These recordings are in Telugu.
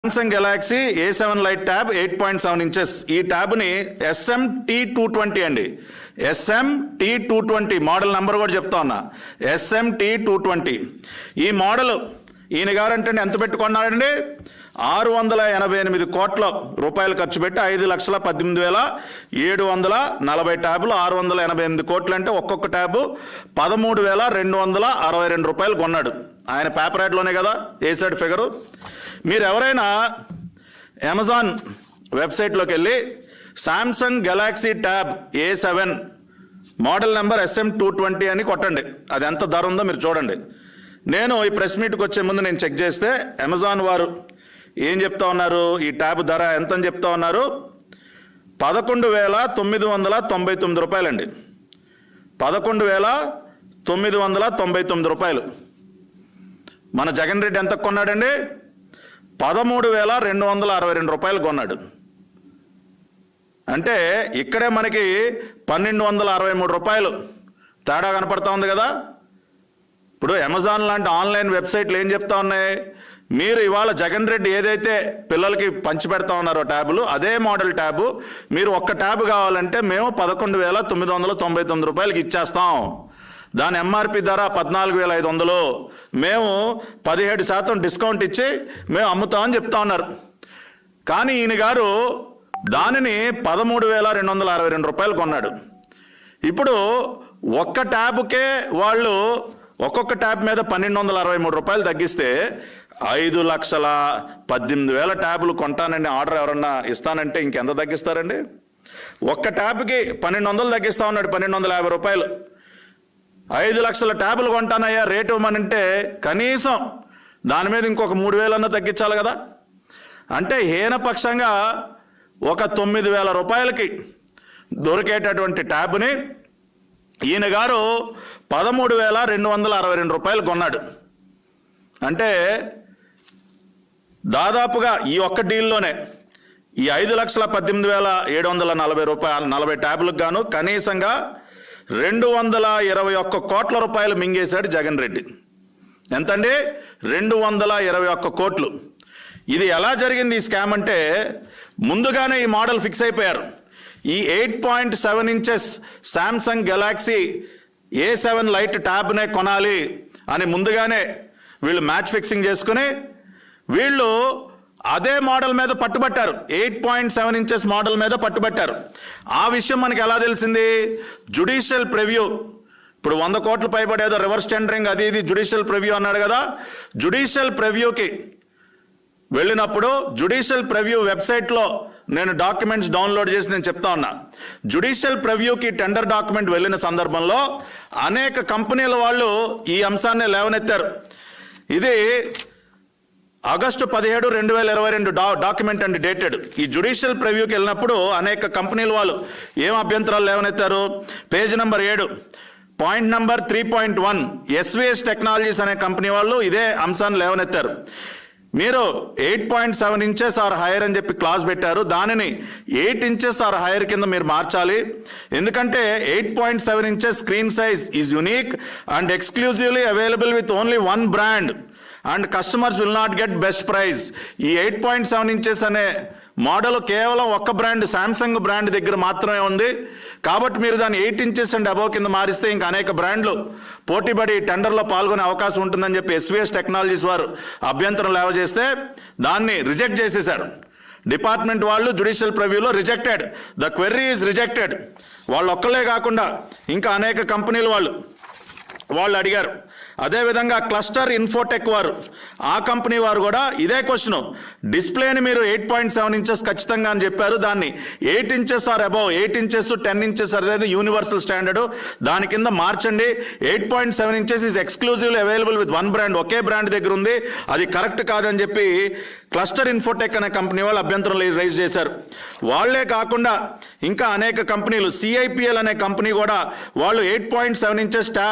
Samsung Galaxy A seven lite tab eight point seven inches ఈ ట్యాబ్ని ఎస్ఎం టీ టూ ట్వంటీ అండి SM T two twenty model number కూడా చెప్తా ఉన్నా ఎస్ఎం టీ టూ ట్వంటీ ఈ మోడల్ ఈయన గారంటే ఎంత పెట్టుకున్నాడండి ఆరు వందల ఎనభై ఎనిమిది కోట్ల రూపాయలు ఖర్చు పెట్టి ఐదు లక్షల పద్దెనిమిది వేల ఏడు వందల నలభై ట్యాబులు ఆరు వందల ఎనభై ఎనిమిది కోట్లు అంటే ఒక్కొక్క ట్యాబు పదమూడు వేల రెండు వందల అరవై రెండు రూపాయలు కొన్నాడు ఆయన పేపర్ యాడ్లోనే కదా వేసాడు ఫిగరు మీరు ఎవరైనా అమెజాన్ వెబ్సైట్లోకి వెళ్ళి Samsung Galaxy tab A seven model number SM two twenty అని కొట్టండి అది ఎంత ధర ఉందో మీరు చూడండి నేను ఈ ప్రెస్ మీట్కి వచ్చే ముందు నేను చెక్ చేస్తే అమెజాన్ వారు ఏం చెప్తా ఉన్నారు ఈ ట్యాబ్ ధర ఎంత అని చెప్తా ఉన్నారు పదకొండు వేల తొమ్మిది వందల తొంభై తొమ్మిది రూపాయలండి పదకొండు వేల తొమ్మిది వందల తొంభై తొమ్మిది రూపాయలు మన జగన్ రెడ్డి ఎంత కొన్నాడండి పదమూడు వేల రెండు వందల అరవై రెండు రూపాయలు కొన్నాడు అంటే ఇక్కడే మనకి పన్నెండు వందల అరవై మూడు రూపాయలు తేడా కనపడతా ఉంది కదా ఇప్పుడు అమెజాన్ లాంటి ఆన్లైన్ వెబ్సైట్లు ఏం చెప్తా ఉన్నాయి మీరు ఇవాళ జగన్ రెడ్డి ఏదైతే పిల్లలకి పంచి పెడతా ఉన్నారో ట్యాబులు అదే మోడల్ ట్యాబు మీరు ఒక్క ట్యాబ్ కావాలంటే మేము పదకొండు వేల తొమ్మిది వందల తొంభై తొమ్మిది రూపాయలకి ఇచ్చేస్తాం దాని ఎంఆర్పి ధర పద్నాలుగు వేల ఐదు వందలు మేము పదిహేడు శాతం డిస్కౌంట్ ఇచ్చి మేము అమ్ముతామని చెప్తా ఉన్నారు కానీ ఈయన గారు దానిని పదమూడు వేల రెండు వందల అరవై రెండు రూపాయలు కొన్నాడు ఇప్పుడు ఒక్క ట్యాబ్కే వాళ్ళు ఒక్కొక్క ట్యాబ్ మీద పన్నెండు వందల అరవై మూడు రూపాయలు తగ్గిస్తే ఐదు లక్షల పద్దెనిమిది వేల ట్యాబులు కొంటానండి ఆర్డర్ ఎవరన్నా ఇస్తానంటే ఇంకెంత తగ్గిస్తారండి ఒక్క ట్యాబ్కి పన్నెండు వందలు తగ్గిస్తా ఉన్నాడు పన్నెండు వందల యాభై రూపాయలు ఐదు లక్షల ట్యాబులు కొంటానయ్యా రేటు ఇవ్వమనంటే కనీసం దాని మీద ఇంకొక మూడు వేలన్నా తగ్గించాలి కదా అంటే హీనపక్షంగా ఒక తొమ్మిది వేల రూపాయలకి దొరికేటటువంటి ట్యాబ్ని ఈయన గారు పదమూడు వేల రెండు వందల అరవై రెండు రూపాయలు కొన్నాడు అంటే దాదాపుగా ఈ ఒక్క డీల్లోనే ఈ ఐదు లక్షల పద్దెనిమిది వేల ఏడు వందల నలభై రూపాయలు నలభై ట్యాబ్లకు గాను కనీసంగా రెండు వందల ఇరవై ఒక్క కోట్ల రూపాయలు మింగేశాడు జగన్ రెడ్డి ఎంతండి రెండు వందల ఇరవై ఒక్క కోట్లు ఇది ఎలా జరిగింది ఈ స్కామ్ అంటే ముందుగానే ఈ మోడల్ ఫిక్స్ అయిపోయారు ఈ eight point seven inches Samsung Galaxy A seven lite ట్యాబ్నే కొనాలి అని ముందుగానే వీళ్ళు మ్యాచ్ ఫిక్సింగ్ చేసుకుని వీళ్ళు అదే మోడల్ మీద పట్టుబట్టారు eight point seven inches model మీద పట్టుబట్టారు ఆ విషయం మనకి ఎలా తెలిసింది జుడిషియల్ ప్రివ్యూ ఇప్పుడు వంద కోట్లు పైబడేదో రివర్స్ టెండరింగ్ అది ఇది జుడిషియల్ ప్రివ్యూ అన్నాడు కదా జుడిషియల్ ప్రివ్యూకి వెళ్ళినప్పుడు జుడిషియల్ ప్రివ్యూ వెబ్సైట్లో నేను డాక్యుమెంట్స్ డౌన్లోడ్ చేసి నేను చెప్తా ఉన్నా జుడిషియల్ ప్రివ్యూకి టెండర్ డాక్యుమెంట్ వెళ్ళిన సందర్భంలో అనేక కంపెనీల వాళ్ళు ఈ అంశాన్ని లేవనెత్తారు ఇది ఆగస్టు పదిహేడు రెండు వేల ఇరవై రెండు డా డాక్యుమెంట్ అండి డేటెడ్ ఈ జుడిషియల్ ప్రివ్యూకి వెళ్ళినప్పుడు అనేక కంపెనీల వాళ్ళు ఏం అభ్యంతరాలు లేవనెత్తారు పేజ్ నెంబర్ ఏడు point number three point one SVS technologies అనే కంపెనీ వాళ్ళు ఇదే అంశాన్ని లేవనెత్తారు మీరు eight point seven inches or higher అని చెప్పి క్లాస్ పెట్టారు దానిని ఎయిట్ ఇంచెస్ ఆర్ హైయర్ కింద మీరు మార్చాలి ఎందుకంటే eight point seven inches screen size is unique and exclusively available with only one brand and customers will not get best price ఈ ఎయిట్ పాయింట్ సెవెన్ ఇంచెస్ అనే మోడల్ కేవలం ఒక్క బ్రాండ్ శాంసంగ్ బ్రాండ్ దగ్గర మాత్రమే ఉంది కాబట్టి మీరు దాన్ని ఎయిట్ ఇంచెస్ అండ్ అబౌవ్ కింద మారిస్తే ఇంకా అనేక బ్రాండ్లు పోటీపడి టెండర్లో పాల్గొనే అవకాశం ఉంటుందని చెప్పి ఎస్విఎస్ టెక్నాలజీస్ వారు అభ్యంతరం లేవజేస్తే దాన్ని రిజెక్ట్ చేసేశారు డిపార్ట్మెంట్ వాళ్ళు జుడిషియల్ ప్రివ్యూలో rejected the query is rejected వాళ్ళు ఒక్కలే కాకుండా ఇంకా అనేక కంపెనీలు వాళ్ళు వాళ్ళు అడిగారు అదేవిధంగా క్లస్టర్ ఇన్ఫోటెక్ వారు ఆ కంపెనీ వారు కూడా ఇదే క్వశ్చన్ డిస్ప్లేని మీరు ఎయిట్ పాయింట్ సెవెన్ ఇంచెస్ ఖచ్చితంగా అని చెప్పారు దాన్ని eight inches or above eight inches ten inches అనేది యూనివర్సల్ స్టాండర్డ్ దాని కింద మార్చండి eight point seven inches is exclusively available with one brand ఒకే బ్రాండ్ దగ్గర ఉంది అది కరెక్ట్ కాదని చెప్పి క్లస్టర్ ఇన్ఫోటెక్ అనే కంపెనీ వాళ్ళు అభ్యంతరం రైజ్ చేశారు వాళ్లే కాకుండా ఇంకా అనేక కంపెనీలు సిఐపిఎల్ అనే కంపెనీ కూడా వాళ్ళు eight point seven inches tab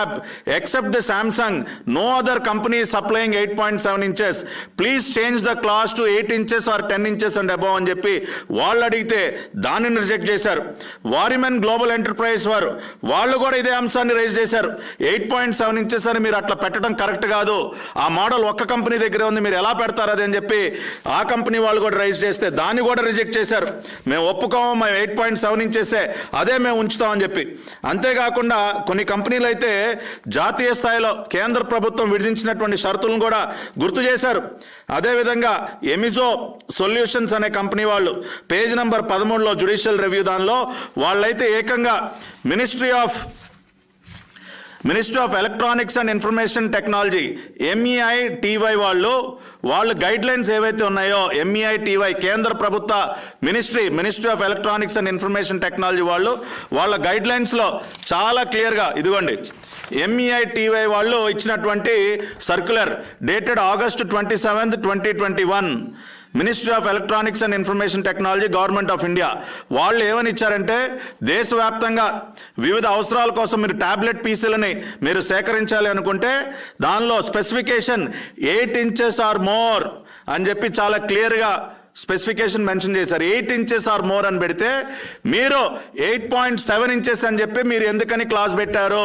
except the Samsung no other company supplying eight point seven inches please change the clause to eight inches or ten inches and above అని చెప్పి వాళ్ళు అడిగితే దానిని రిజెక్ట్ చేశారు వారిమెన్ గ్లోబల్ ఎంటర్ప్రైజ్ వారు వాళ్ళు కూడా ఇదే అంశాన్ని రైజ్ చేశారు ఎయిట్ పాయింట్ సెవెన్ ఇంచెస్ అని మీరు అట్లా పెట్టడం కరెక్ట్ కాదు ఆ మోడల్ ఒక్క కంపెనీ దగ్గర ఉంది మీరు ఎలా పెడతారు అది అని చెప్పి ఆ కంపెనీ వాళ్ళు కూడా రైజ్ చేస్తే దాన్ని కూడా రిజెక్ట్ చేశారు మేము ఒప్పుకోము మేము ఎయిట్ పాయింట్ సెవెన్ ఇంచెసే అదే మేము ఉంచుతామని చెప్పి అంతేకాకుండా కొన్ని కంపెనీలు అయితే జాతీయ స్థాయిలో కేంద్ర ప్రభుత్వం విధించినటువంటి షరతులను కూడా గుర్తు చేశారు అదేవిధంగా ఎమిజో సొల్యూషన్స్ అనే కంపెనీ వాళ్ళు పేజ్ నంబర్ పదమూడులో జుడిషియల్ రివ్యూ దానిలో వాళ్ళైతే ఏకంగా ministry of ministry of electronics and information technology MEI TY వాళ్ళు వాళ్ళు గైడ్ లైన్స్ ఏవైతే ఉన్నాయో ఎంఈఐ టీవై కేంద్ర ప్రభుత్వ ministry ministry of electronics and information technology వాళ్ళు వాళ్ళ గైడ్ లైన్స్లో చాలా క్లియర్గా ఇదిగోండి ఎంఈఐ టీవై వాళ్ళు ఇచ్చినటువంటి circular dated August twenty seventh twenty twenty one ministry of electronics and information technology government of India వాళ్ళు ఏమని ఇచ్చారంటే దేశవ్యాప్తంగా వివిధ అవసరాల కోసం మీరు టాబ్లెట్ పీసీలని మీరు సేకరించాలి అనుకుంటే దానిలో specification eight inches or more అని చెప్పి చాలా క్లియర్గా స్పెసిఫికేషన్ మెన్షన్ చేశారు ఎయిట్ ఇంచెస్ ఆర్ మోర్ అని పెడితే మీరు ఎయిట్ పాయింట్ సెవెన్ ఇంచెస్ అని చెప్పి మీరు ఎందుకని క్లాస్ పెట్టారు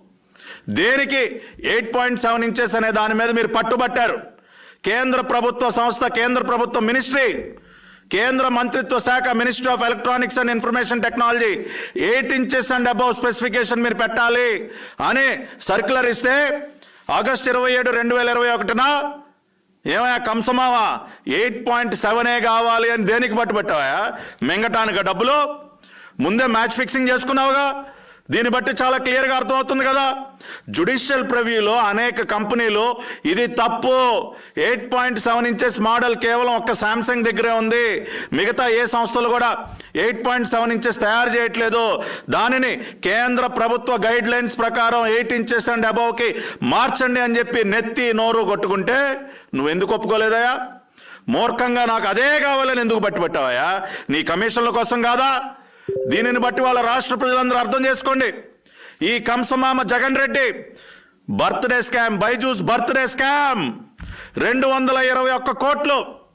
దేనికి ఎయిట్ పాయింట్ సెవెన్ ఇంచెస్ అనే దాని మీద మీరు పట్టుబట్టారు కేంద్ర ప్రభుత్వ సంస్థ కేంద్ర ప్రభుత్వ మినిస్ట్రీ కేంద్ర మంత్రిత్వ శాఖ ministry of electronics and information technology eight inches and above specification మీరు పెట్టాలి అని సర్క్యులర్ ఇస్తే ఆగస్ట్ ఇరవై ఏడు రెండు వేల ఇరవై ఒకటిన ఏమయ్యా కంసమావా ఎయిట్ పాయింట్ సెవెనే కావాలి అని దేనికి పట్టుబట్టావా మింగటానికి డబ్బులు ముందే మ్యాచ్ ఫిక్సింగ్ చేసుకున్నావుగా దీన్ని బట్టి చాలా క్లియర్గా అర్థమవుతుంది కదా జుడిషియల్ ప్రివ్యూలో అనేక కంపెనీలు ఇది తప్పు eight point seven inches model కేవలం ఒక్క శాంసంగ్ దగ్గరే ఉంది మిగతా ఏ సంస్థలు కూడా ఎయిట్ పాయింట్ సెవెన్ ఇంచెస్ తయారు చేయట్లేదు దానిని కేంద్ర ప్రభుత్వ గైడ్ లైన్స్ ప్రకారం ఎయిట్ ఇంచెస్ అండ్ అబౌవ్కి మార్చండి అని చెప్పి నెత్తి నోరు కొట్టుకుంటే నువ్వు ఎందుకు ఒప్పుకోలేదయా మూర్ఖంగా నాకు అదే కావాలని ఎందుకు బట్టి పెట్టావయ్యా నీ కమిషన్ల కోసం కాదా దీనిని బట్టి వాళ్ళ రాష్ట్ర ప్రజలందరూ అర్థం చేసుకోండి ఈ కంసమామ Jagan Reddy birthday scam Byju's birthday scam రెండు వందల ఇరవై ఒక్క కోట్లు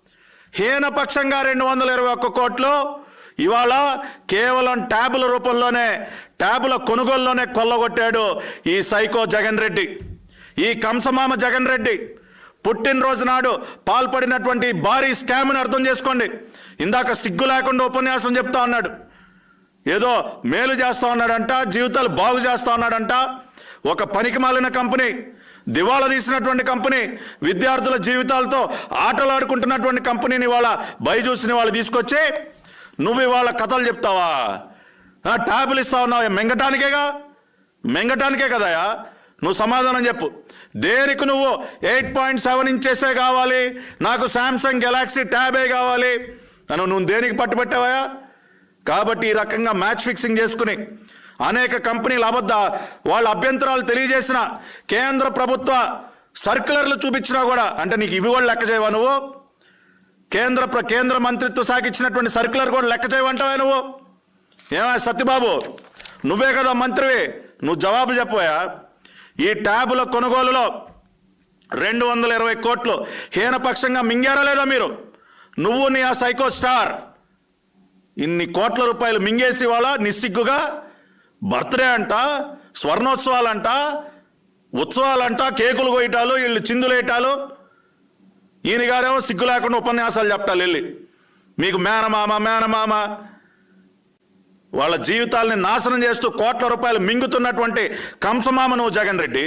హీనపక్షంగా రెండు వందల ఇరవై ఒక్క కోట్లు ఇవాళ కేవలం ట్యాబుల రూపంలోనే ట్యాబుల కొనుగోలులోనే కొల్లగొట్టాడు ఈ సైకో జగన్ రెడ్డి ఈ కంసమామ జగన్ రెడ్డి పుట్టినరోజు నాడు పాల్పడినటువంటి భారీ స్కామ్ని అర్థం చేసుకోండి ఇందాక సిగ్గు లేకుండా ఉపన్యాసం చెప్తా ఉన్నాడు ఏదో మేలు చేస్తా ఉన్నాడంట జీవితాలు బాగు చేస్తా ఉన్నాడంట ఒక పనికి మాలిన కంపెనీ దివాళా తీసినటువంటి కంపెనీ విద్యార్థుల జీవితాలతో ఆటలాడుకుంటున్నటువంటి కంపెనీని ఇవాళ బైజూస్ని వాళ్ళు తీసుకొచ్చి నువ్వు ఇవాళ కథలు చెప్తావా ఆ, ట్యాబులు ఇస్తా ఉన్నావు మెంగటానికేగా మెంగటానికే కదయా నువ్వు సమాధానం చెప్పు దేనికి నువ్వు ఎయిట్ పాయింట్ సెవెన్ ఇంచెసే కావాలి నాకు శాంసంగ్ గెలాక్సీ ట్యాబే కావాలి అని నువ్వు దేనికి పట్టుబట్టావా కాబట్టి ఈ రకంగా మ్యాచ్ ఫిక్సింగ్ చేసుకుని అనేక కంపెనీల అబద్ధ వాళ్ళ అభ్యంతరాలు తెలియజేసిన కేంద్ర ప్రభుత్వ సర్క్యులర్లు చూపించినా కూడా అంటే నీకు ఇవి కూడా లెక్క చేయవా నువ్వు కేంద్ర ప్ర- కేంద్ర మంత్రిత్వ శాఖ ఇచ్చినటువంటి సర్క్యులర్ కూడా లెక్క చేయమంటావా నువ్వు ఏమా సత్యబాబు నువ్వే కదా మంత్రివి నువ్వు జవాబు చెప్పవా ఈ ట్యాబుల కొనుగోలులో రెండు వందల ఇరవై కోట్లు హీనపక్షంగా మింగారా లేదా మీరు నువ్వు నీ ఆ సైకో స్టార్ ఇన్ని కోట్ల రూపాయలు మింగేసి వాళ్ళ నిస్సిగ్గుగా బర్త్డే అంట స్వర్ణోత్సవాలంట ఉత్సవాలంట కేకులు కొయ్యటాలు వీళ్ళు చిందులేయటాలు ఈయన గారేమో సిగ్గు లేకుండా ఉపన్యాసాలు చెప్తాలు వెళ్ళి మీకు మేనమామ మేనమామ వాళ్ళ జీవితాల్ని నాశనం చేస్తూ కోట్ల రూపాయలు మింగుతున్నటువంటి కంసమామ నువ్వు జగన్ రెడ్డి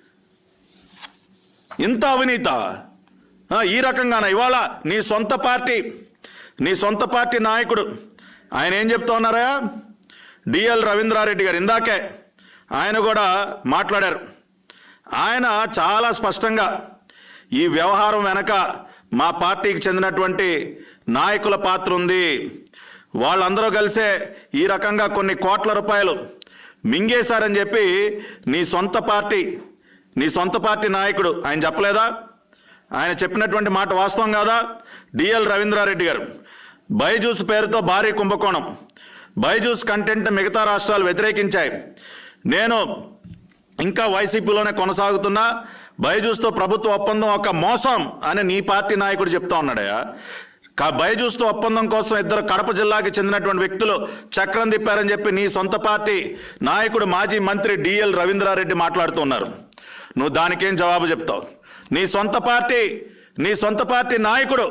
ఇంత అవినీత ఆ, ఈ రకంగాన ఇవాళ నీ సొంత పార్టీ నీ సొంత పార్టీ నాయకుడు ఆయన ఏం చెప్తా ఉన్నారా డిఎల్ రవీంద్రారెడ్డి గారు ఇందాకే ఆయన కూడా మాట్లాడారు ఆయన చాలా స్పష్టంగా ఈ వ్యవహారం వెనక మా పార్టీకి చెందినటువంటి నాయకుల పాత్ర ఉంది వాళ్ళందరూ కలిసే ఈ రకంగా కొన్ని కోట్ల రూపాయలు మింగేశారని చెప్పి నీ సొంత పార్టీ నీ సొంత పార్టీ నాయకుడు ఆయన చెప్పలేదా ఆయన చెప్పినటువంటి మాట వాస్తవం కాదా డిఎల్ రవీంద్రారెడ్డి గారు బైజూస్ పేరుతో భారీ కుంభకోణం బైజూస్ కంటెంట్ మిగతా రాష్ట్రాలు వ్యతిరేకించాయి నేను ఇంకా వైసీపీలోనే కొనసాగుతున్నా బైజూస్తో ప్రభుత్వ ఒప్పందం ఒక మోసం అని నీ పార్టీ నాయకుడు చెప్తా ఉన్నాడయా కా బైజూస్తో ఒప్పందం కోసం ఇద్దరు కడప జిల్లాకి చెందినటువంటి వ్యక్తులు చక్రం తిప్పారని చెప్పి నీ సొంత పార్టీ నాయకుడు మాజీ మంత్రి డిఎల్ రవీంద్రారెడ్డి మాట్లాడుతున్నారు నువ్వు దానికేం జవాబు చెప్తావు నీ సొంత పార్టీ నీ సొంత పార్టీ నాయకుడు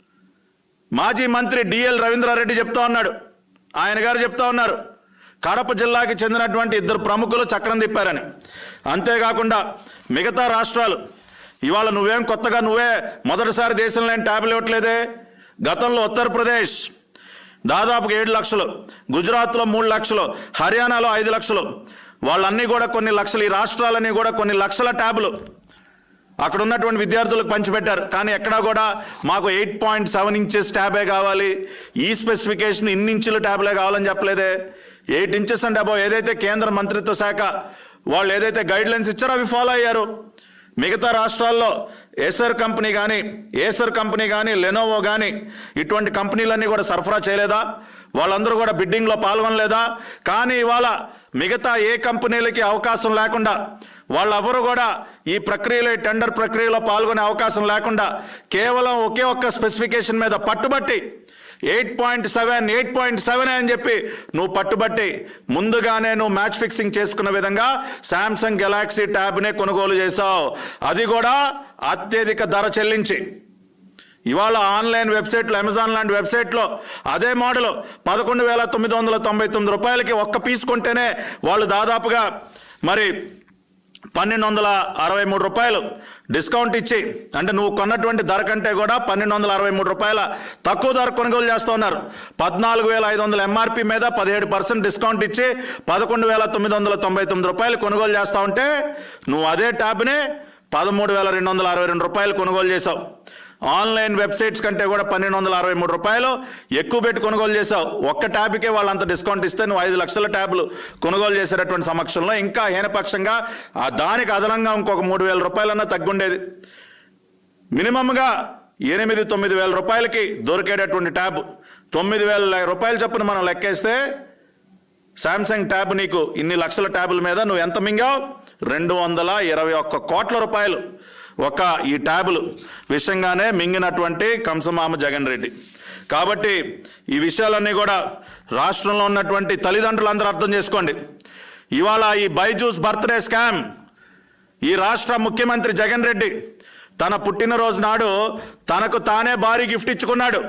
మాజీ మంత్రి డిఎల్ రవీంద్రారెడ్డి చెప్తా ఉన్నాడు ఆయన గారు చెప్తా ఉన్నారు కడప జిల్లాకి చెందినటువంటి ఇద్దరు ప్రముఖులు చక్రం తిప్పారని అంతేకాకుండా మిగతా రాష్ట్రాలు ఇవాళ నువ్వేం కొత్తగా నువ్వే మొదటిసారి దేశంలో ఏం ట్యాబ్లు ఇవ్వట్లేదే గతంలో ఉత్తరప్రదేశ్ దాదాపుగా ఏడు లక్షలు గుజరాత్లో మూడు లక్షలు హర్యానాలో ఐదు లక్షలు వాళ్ళన్నీ కూడా కొన్ని లక్షలు ఈ రాష్ట్రాలన్నీ కూడా కొన్ని లక్షల ట్యాబులు అక్కడ ఉన్నటువంటి విద్యార్థులకు పంచిపెట్టారు కానీ ఎక్కడా కూడా మాకు ఎయిట్ పాయింట్ సెవెన్ ఇంచెస్ ట్యాబే కావాలి ఈ స్పెసిఫికేషన్ ఇన్ని ఇంచుల ట్యాబ్లే కావాలని చెప్పలేదే ఎయిట్ ఇంచెస్ అంటే అబో ఏదైతే కేంద్ర మంత్రిత్వ శాఖ వాళ్ళు ఏదైతే గైడ్ లైన్స్ ఇచ్చారో అవి ఫాలో అయ్యారు మిగతా రాష్ట్రాల్లో ఏసర్ కంపెనీ కానీ ఏసర్ కంపెనీ కానీ లెనోవో కానీ ఇటువంటి కంపెనీలన్నీ కూడా సరఫరా చేయలేదా వాళ్ళందరూ కూడా బిడ్డింగ్లో పాల్గొనలేదా కానీ ఇవాళ మిగతా ఏ కంపెనీలకి అవకాశం లేకుండా వాళ్ళెవరు కూడా ఈ ప్రక్రియలో ఈ టెండర్ ప్రక్రియలో పాల్గొనే అవకాశం లేకుండా కేవలం ఒకే ఒక్క స్పెసిఫికేషన్ మీద పట్టుబట్టి eight point seven eight point seven అని చెప్పి నువ్వు పట్టుబట్టి ముందుగానే నువ్వు మ్యాచ్ ఫిక్సింగ్ చేసుకున్న విధంగా శాంసంగ్ గెలాక్సీ ట్యాబ్నే కొనుగోలు చేశావు అది కూడా అత్యధిక ధర చెల్లించి ఇవాళ ఆన్లైన్ వెబ్సైట్లో అమెజాన్ లాంటి వెబ్సైట్లో అదే మోడల్ పదకొండు వేల తొమ్మిది వందల తొంభై తొమ్మిది రూపాయలకి ఒక్క పీస్ కొంటేనే వాళ్ళు దాదాపుగా మరి పన్నెండు వందల అరవై మూడు రూపాయలు డిస్కౌంట్ ఇచ్చి అంటే నువ్వు కొన్నటువంటి ధర కంటే కూడా పన్నెండు వందల అరవై మూడు రూపాయల తక్కువ ధర కొనుగోలు చేస్తూ ఉన్నారు పద్నాలుగు వేల ఐదు వందల ఎంఆర్పి మీద పదిహేడు పర్సెంట్ డిస్కౌంట్ ఇచ్చి పదకొండు వేల తొమ్మిది వందల తొంభై తొమ్మిది రూపాయలు కొనుగోలు చేస్తూ ఉంటే నువ్వు అదే ట్యాబ్ని పదమూడు వేల రెండు వందల అరవై రెండు రూపాయలు కొనుగోలు చేసావు ఆన్లైన్ వెబ్సైట్స్ కంటే కూడా పన్నెండు వందల అరవై మూడు రూపాయలు ఎక్కువ పెట్టి కొనుగోలు చేసావు ఒక్క ట్యాబ్కే వాళ్ళు అంత డిస్కౌంట్ ఇస్తే నువ్వు ఐదు లక్షల ట్యాబ్లు కొనుగోలు చేసేటటువంటి సమక్షంలో ఇంకా హీనపక్షంగా ఆ దానికి అదనంగా ఇంకొక మూడు వేల రూపాయలన్నా తగ్గుండేది మినిమంగా ఎనిమిది తొమ్మిది వేల రూపాయలకి దొరికేటటువంటి ట్యాబ్ తొమ్మిది వేల రూపాయలు చొప్పున మనం లెక్కేస్తే శాంసంగ్ ట్యాబ్ నీకు ఇన్ని లక్షల ట్యాబుల మీద నువ్వు ఎంత మింగావు రెండు వందల ఇరవై ఒక్క కోట్ల రూపాయలు ఒక ఈ ట్యాబులు విషయంగానే మింగినటువంటి కంసమామ జగన్ రెడ్డి కాబట్టి ఈ విషయాలన్నీ కూడా రాష్ట్రంలో ఉన్నటువంటి తల్లిదండ్రులందరూ అర్థం చేసుకోండి ఇవాళ ఈ బైజూస్ బర్త్డే స్కామ్ ఈ రాష్ట్ర ముఖ్యమంత్రి జగన్ రెడ్డి తన పుట్టినరోజు నాడు తనకు తానే భారీ గిఫ్ట్ ఇచ్చుకున్నాడు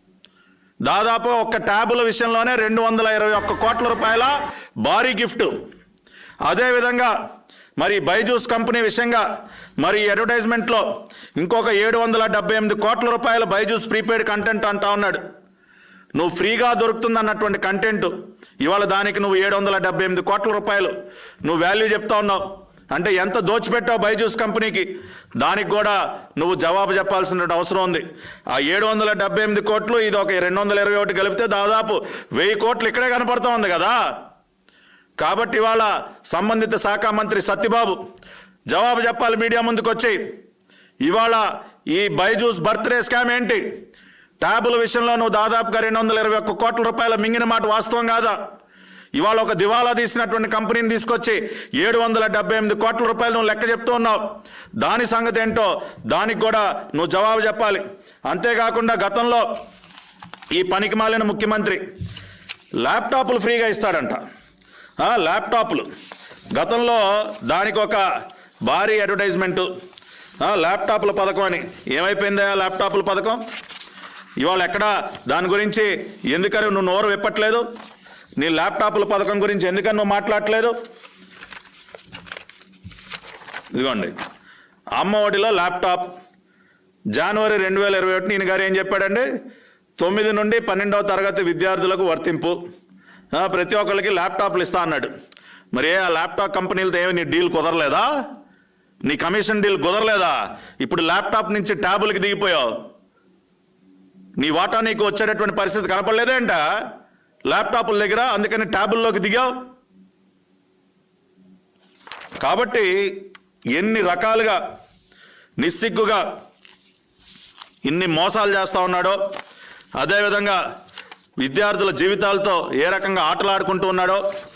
దాదాపు ఒక్క ట్యాబుల విషయంలోనే రెండు వందల ఇరవై ఒక్క కోట్ల రూపాయల భారీ గిఫ్ట్ అదేవిధంగా మరి బైజూస్ కంపెనీ విషయంగా మరి ఈ అడ్వర్టైజ్మెంట్లో ఇంకొక ఏడు వందల డెబ్బై ఎనిమిది కోట్ల రూపాయల బైజూస్ ప్రీపెయిడ్ కంటెంట్ అంటా ఉన్నాడు నువ్వు ఫ్రీగా దొరుకుతుంది అన్నటువంటి కంటెంట్ ఇవాళ దానికి నువ్వు ఏడు వందల డెబ్బై ఎనిమిది కోట్ల రూపాయలు నువ్వు వాల్యూ చెప్తా ఉన్నావు అంటే ఎంత దోచిపెట్టావు బైజూస్ కంపెనీకి దానికి కూడా నువ్వు జవాబు చెప్పాల్సిన అవసరం ఉంది ఆ ఏడు వందల డెబ్బై ఎనిమిది కోట్లు ఇది ఒక రెండు వందల ఇరవై ఒకటి కలిపితే దాదాపు వెయ్యి కోట్లు ఇక్కడే కనపడుతూ ఉంది కదా కాబట్టి ఇవాళ సంబంధిత శాఖ మంత్రి సత్యబాబు జవాబు చెప్పాలి మీడియా ముందుకు వచ్చి ఇవాళ ఈ బైజూస్ బర్త్డే స్కామ్ ఏంటి ట్యాబుల విషయంలో నువ్వు దాదాపుగా రెండు వందల ఇరవై ఒక్క కోట్ల రూపాయల మింగిన మాట వాస్తవం కాదా ఇవాళ ఒక దివాలా తీసినటువంటి కంపెనీని తీసుకొచ్చి ఏడు వందల డెబ్బై ఎనిమిది కోట్ల రూపాయలు నువ్వు లెక్క చెప్తూ ఉన్నావు దాని సంగతి ఏంటో దానికి కూడా నువ్వు జవాబు చెప్పాలి అంతేకాకుండా గతంలో ఈ పనికి మాలిన ముఖ్యమంత్రి ల్యాప్టాప్లు ఫ్రీగా ఇస్తాడంట ఆ, ల్యాప్టాప్లు గతంలో దానికి ఒక భారీ అడ్వర్టైజ్మెంటు ఆ, ల్యాప్టాప్ల పథకం అని ఏమైపోయిందా ల్యాప్టాప్ల పథకం ఇవాళ ఎక్కడ దాని గురించి ఎందుకని నువ్వు నోరు విప్పట్లేదు నీ ల్యాప్టాప్ల పథకం గురించి ఎందుకని నువ్వు మాట్లాడట్లేదు ఇదిగోండి అమ్మ ఒడిలో ల్యాప్టాప్ జనవరి రెండు వేల ఇరవై ఒకటి ఈయన గారు ఏం చెప్పాడండి తొమ్మిది నుండి పన్నెండవ తరగతి విద్యార్థులకు వర్తింపు ఆ, ప్రతి ఒక్కరికి ల్యాప్టాప్లు ఇస్తా అన్నాడు మరి ఏ ఆ ల్యాప్టాప్ కంపెనీలతో ఏమి నీ డీల్ కుదరలేదా నీ కమిషన్ డీల్ కుదరలేదా ఇప్పుడు ల్యాప్టాప్ నుంచి ట్యాబులకి దిగిపోయావు నీ వాటా నీకు వచ్చేటటువంటి పరిస్థితి కనపడలేదేంట ల్యాప్టాప్ల దగ్గర అందుకని ట్యాబుల్లోకి దిగావు కాబట్టి ఎన్ని రకాలుగా నిస్సిగ్గుగా ఇన్ని మోసాలు చేస్తా ఉన్నాడో అదేవిధంగా విద్యార్థుల జీవితాలతో ఏ రకంగా ఆటలాడుకుంటూ ఉన్నాడో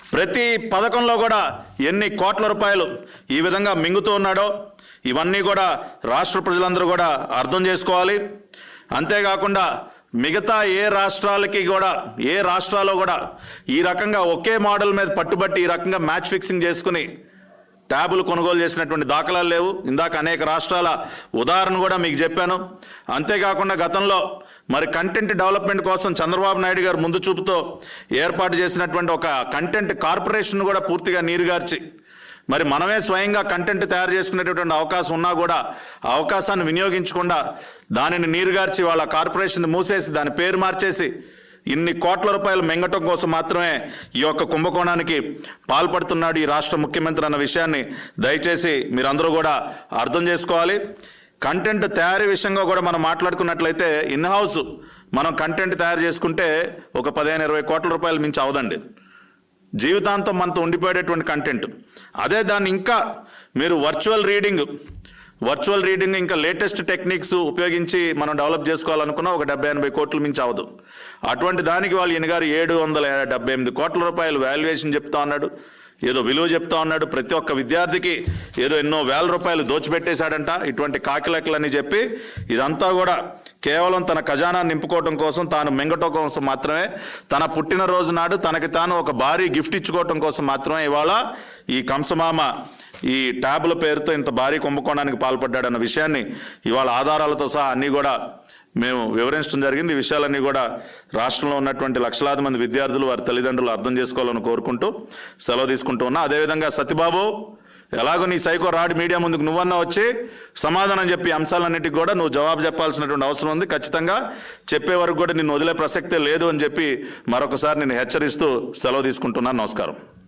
ప్రతి పథకంలో కూడా ఎన్ని కోట్ల రూపాయలు ఈ విధంగా మింగుతూ ఉన్నాడో ఇవన్నీ కూడా రాష్ట్ర ప్రజలందరూ కూడా అర్థం చేసుకోవాలి అంతేకాకుండా మిగతా ఏ రాష్ట్రాలకి కూడా ఏ రాష్ట్రాల్లో కూడా ఈ రకంగా ఒకే మోడల్ మీద పట్టుబట్టి ఈ రకంగా మ్యాచ్ ఫిక్సింగ్ చేసుకుని ట్యాబులు కొనుగోలు చేసినటువంటి దాఖలాలు లేవు ఇందాక అనేక రాష్ట్రాల ఉదాహరణ కూడా మీకు చెప్పాను అంతేకాకుండా గతంలో మరి కంటెంట్ డెవలప్మెంట్ కోసం చంద్రబాబు నాయుడు గారు ముందు చూపుతో ఏర్పాటు చేసినటువంటి ఒక కంటెంట్ కార్పొరేషన్ కూడా పూర్తిగా నీరుగార్చి మరి మనమే స్వయంగా కంటెంట్ తయారు చేసుకునేటటువంటి అవకాశం ఉన్నా కూడా ఆ అవకాశాన్ని వినియోగించకుండా దానిని నీరుగార్చి వాళ్ళ కార్పొరేషన్ మూసేసి దాని పేరు మార్చేసి ఇన్ని కోట్ల రూపాయలు మెంగటం కోసం మాత్రమే ఈ యొక్క కుంభకోణానికి పాల్పడుతున్నాడు ఈ రాష్ట్ర ముఖ్యమంత్రి అన్న విషయాన్ని దయచేసి మీరందరూ కూడా అర్థం చేసుకోవాలి కంటెంట్ తయారీ విషయంగా కూడా మనం మాట్లాడుకున్నట్లయితే ఇన్ హౌస్ మనం కంటెంట్ తయారు చేసుకుంటే ఒక పదిహేను ఇరవై కోట్ల రూపాయలు మించి అవదండి జీవితాంతం మనతో ఉండిపోయేటటువంటి కంటెంట్ అదే దాన్ని ఇంకా మీరు వర్చువల్ రీడింగ్ వర్చువల్ రీడింగ్ ఇంకా లేటెస్ట్ టెక్నిక్స్ ఉపయోగించి మనం డెవలప్ చేసుకోవాలనుకున్నా ఒక డెబ్బై ఎనభై కోట్లు మించి అవదు అటువంటి దానికి వాళ్ళు ఈయన గారు ఏడు వందల డెబ్బై ఎనిమిది కోట్ల రూపాయలు వాల్యుయేషన్ చెప్తా ఉన్నాడు ఏదో విలువ చెప్తా ఉన్నాడు ప్రతి ఒక్క విద్యార్థికి ఏదో ఎన్నో వేల రూపాయలు దోచిపెట్టేశాడంట ఇటువంటి కాకిలెక్కలని చెప్పి ఇదంతా కూడా కేవలం తన ఖజానా నింపుకోవటం కోసం తాను మింగటం కోసం మాత్రమే తన పుట్టినరోజు నాడు తనకి తాను ఒక భారీ గిఫ్ట్ ఇచ్చుకోవటం కోసం మాత్రమే ఇవాళ ఈ కంసమామ ఈ ట్యాబ్ల పేరుతో ఇంత భారీ కుంభకోణానికి పాల్పడ్డాడన్న విషయాన్ని ఇవాళ ఆధారాలతో సహా అన్నీ కూడా మేము వివరించడం జరిగింది ఈ విషయాలన్నీ కూడా రాష్ట్రంలో ఉన్నటువంటి లక్షలాది మంది విద్యార్థులు వారి తల్లిదండ్రులు అర్థం చేసుకోవాలని కోరుకుంటూ సెలవు తీసుకుంటూ ఉన్నా అదేవిధంగా సత్యబాబు ఎలాగో నీ సైకో రాడ్ మీడియా ముందుకు నువ్వన్నా వచ్చి సమాధానం చెప్పి అంశాలన్నిటికి కూడా నువ్వు జవాబు చెప్పాల్సినటువంటి అవసరం ఉంది ఖచ్చితంగా చెప్పే వరకు కూడా నిన్ను వదిలే ప్రసక్తే లేదు అని చెప్పి మరొకసారి నేను హెచ్చరిస్తూ సెలవు తీసుకుంటున్నాను నమస్కారం